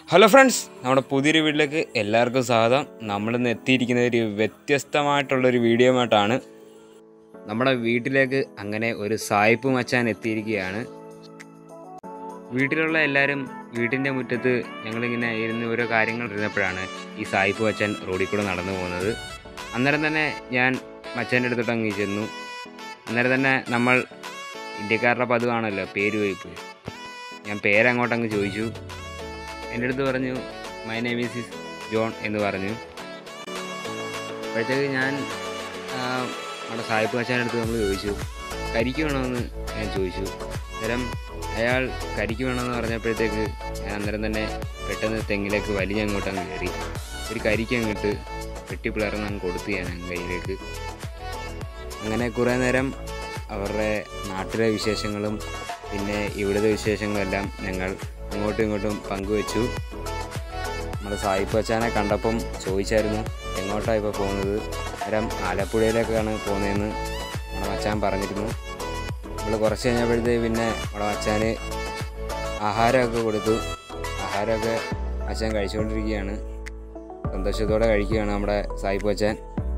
Hello friends നമ്മുടെ പുതിയൊരു വീട്ടിലേക്ക് എല്ലാവർക്കും സ്വാഗതം നമ്മളിന്ന് എത്തിയിരിക്കുന്ന ഒരു വ്യത്യസ്തമായിട്ടുള്ളൊരു വീഡിയോ ആയിട്ടാണ് നമ്മുടെ വീട്ടിലേക്ക് അങ്ങനെ ഒരു സായിപ്പ് മച്ചാൻ എത്തിയിരിക്കുകയാണ് വീട്ടിലുള്ള എല്ലാവരും വീട്ടിൻ്റെ മുറ്റത്ത് ഞങ്ങളിങ്ങനെ ഇരുന്ന് ഓരോ കാര്യങ്ങൾ ഇരുന്നപ്പോഴാണ് ഈ സായിപ്പ് മച്ചാൻ റോഡിൽ കൂടെ നടന്നു പോകുന്നത് അന്നേരം തന്നെ ഞാൻ മച്ചാൻ്റെ അടുത്തോട്ട് അങ്ങ് ചെന്നു അന്നേരം തന്നെ നമ്മൾ ഇന്ത്യക്കാരുടെ പതിവാണല്ലോ പേര് വയ്പ്പ് ഞാൻ പേരങ്ങോട്ടങ്ങ് ചോദിച്ചു എൻ്റെ അടുത്ത് പറഞ്ഞു my name is is John എന്ന് പറഞ്ഞു അപ്പോഴത്തേക്ക് ഞാൻ ആ, നമ്മുടെ സായിപ്പ് മച്ചാൻ്റെ അടുത്ത് നമ്മൾ ചോദിച്ചു കരിക്ക് വേണമെന്ന് ഞാൻ ചോദിച്ചു അന്നേരം അയാൾ കരിക്ക് വേണമെന്ന് പറഞ്ഞപ്പോഴത്തേക്ക് ഞാൻ അന്നേരം തന്നെ പെട്ടെന്ന് തെങ്ങിലേക്ക് വലിഞ്ഞങ്ങോട്ട് അങ്ങ് കയറി ഒരു കരിക്ക് അങ്ങോട്ട് വെട്ടി പിളർന്ന് അങ്ങ് കൊടുത്തു ഞാൻ അങ്ങ് കയ്യിലേക്ക് അങ്ങനെ കുറേ നേരം അവരുടെ നാട്ടിലെ വിശേഷങ്ങളും പിന്നെ ഇവിടുത്തെ വിശേഷങ്ങളെല്ലാം ഞങ്ങൾ അങ്ങോട്ടും ഇങ്ങോട്ടും പങ്കുവെച്ചു നമ്മുടെ സായിപ്പ് അച്ചാനെ കണ്ടപ്പം ചോദിച്ചായിരുന്നു എങ്ങോട്ടാണ് ഇപ്പോൾ പോകുന്നത് അന്നേരം ആലപ്പുഴയിലേക്കാണ് പോകുന്നതെന്ന് നമ്മുടെ മച്ചാൻ പറഞ്ഞിരുന്നു നമ്മൾ കുറച്ച് കഴിഞ്ഞപ്പോഴത്തേക്ക് പിന്നെ നമ്മുടെ മച്ചാന് ആഹാരമൊക്കെ കൊടുത്തു ആഹാരമൊക്കെ അച്ഛൻ കഴിച്ചുകൊണ്ടിരിക്കുകയാണ് സന്തോഷത്തോടെ കഴിക്കുകയാണ് നമ്മുടെ സായിപ്പ് അച്ഛൻ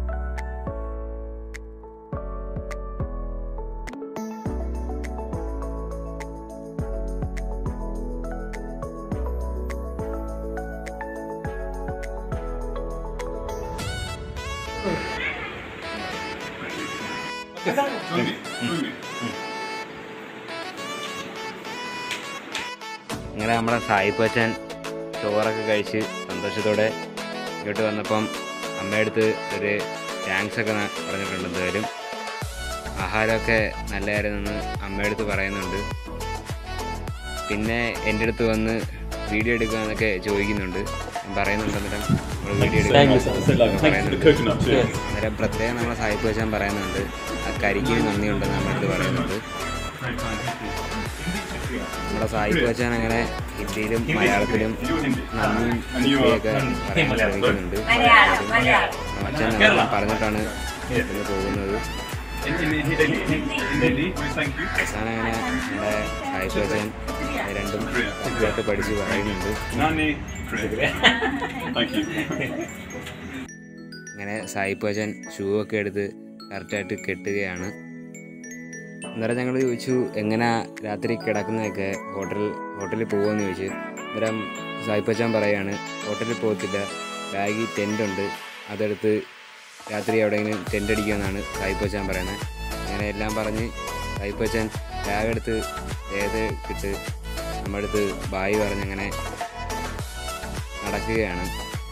അങ്ങനെ നമ്മുടെ സായിപ്പ് അച്ഛൻ ചോറൊക്കെ കഴിച്ച് സന്തോഷത്തോടെ ഇങ്ങോട്ട് വന്നപ്പം അമ്മയടുത്ത് ഒരു താങ്ക്സ് ഒക്കെ ന- പറഞ്ഞിട്ടുണ്ട് എന്തായാലും ആഹാരമൊക്കെ നല്ലതായിരുന്നെന്ന് അമ്മയടുത്ത് പറയുന്നുണ്ട് പിന്നെ എൻ്റെ അടുത്ത് വന്ന് വീഡിയോ എടുക്കുക എന്നൊക്കെ ചോദിക്കുന്നുണ്ട് ഞാൻ പറയുന്നുണ്ട് അന്നേരം നമ്മൾ വീഡിയോ Thank you, എടുക്കുക sir. So, like, thank you for the coconut too. അന്നേരം പ്രത്യേകം നമ്മളെ സായിപ്പ് വെച്ചാൻ പറയുന്നുണ്ട് ആ കരിക്ക് നന്ദിയുണ്ടെന്ന് നമ്മുടെ അടുത്ത് പറയുന്നുണ്ട് നമ്മുടെ സായിപ്പ് വെച്ചാൻ അങ്ങനെ ഹിന്ദിയിലും മലയാളത്തിലും നന്ദിയും ശുക്രിയൊക്കെ പറയാൻ ശ്രമിക്കുന്നുണ്ട് അച്ഛൻ അതെല്ലാം പറഞ്ഞിട്ടാണ് ഇന്ന് പോകുന്നത് അവസാനം അങ്ങനെ നമ്മുടെ സായിപ്പ് വെച്ചാൻ രണ്ടും കൃത്യമായിട്ട് പഠിച്ച് പറയുന്നുണ്ട് Nani, Thank you. അങ്ങനെ സായിപ്പ് അച്ഛൻ ഷൂ ഒക്കെ എടുത്ത് കറക്റ്റായിട്ട് കെട്ടുകയാണ് അന്നേരം ഞങ്ങൾ ചോദിച്ചു എങ്ങനെ രാത്രി കിടക്കുന്നതൊക്കെ ഹോട്ടൽ ഹോട്ടലിൽ പോകുമെന്ന് ചോദിച്ചു അന്നേരം സായിപ്പ് അച്ഛൻ പറയാണ് ഹോട്ടലിൽ പോകത്തില്ല ബാഗിൽ ടെൻ്റ് ഉണ്ട് അതെടുത്ത് രാത്രി എവിടെയെങ്കിലും ടെൻ്റ് അടിക്കുമെന്നാണ് സായിപ്പ് അച്ഛൻ പറയുന്നത് അങ്ങനെ എല്ലാം പറഞ്ഞ് സായിപ്പ് അച്ഛൻ ബാഗ് എടുത്ത് ദേഹത്ത് ഇട്ട് നമ്മുടെ അടുത്ത് ബായി പറഞ്ഞങ്ങനെ നടക്കുകയാണ്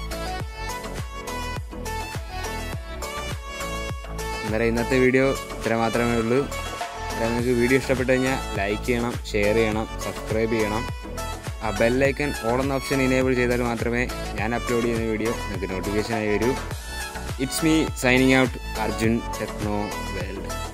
അന്നേരം ഇന്നത്തെ വീഡിയോ ഇത്ര മാത്രമേ ഉള്ളൂ അന്നേരം നിങ്ങൾക്ക് വീഡിയോ ഇഷ്ടപ്പെട്ട് കഴിഞ്ഞാൽ ലൈക്ക് ചെയ്യണം ഷെയർ ചെയ്യണം സബ്സ്ക്രൈബ് ചെയ്യണം ആ ബെല്ലൈക്കൺ ഓൾ എന്ന ഓപ്ഷൻ ഇനേബിൾ ചെയ്താൽ മാത്രമേ ഞാൻ അപ്ലോഡ് ചെയ്യുന്ന വീഡിയോ നിങ്ങൾക്ക് നോട്ടിഫിക്കേഷനായി വരൂ it's me signing out Arjun techno world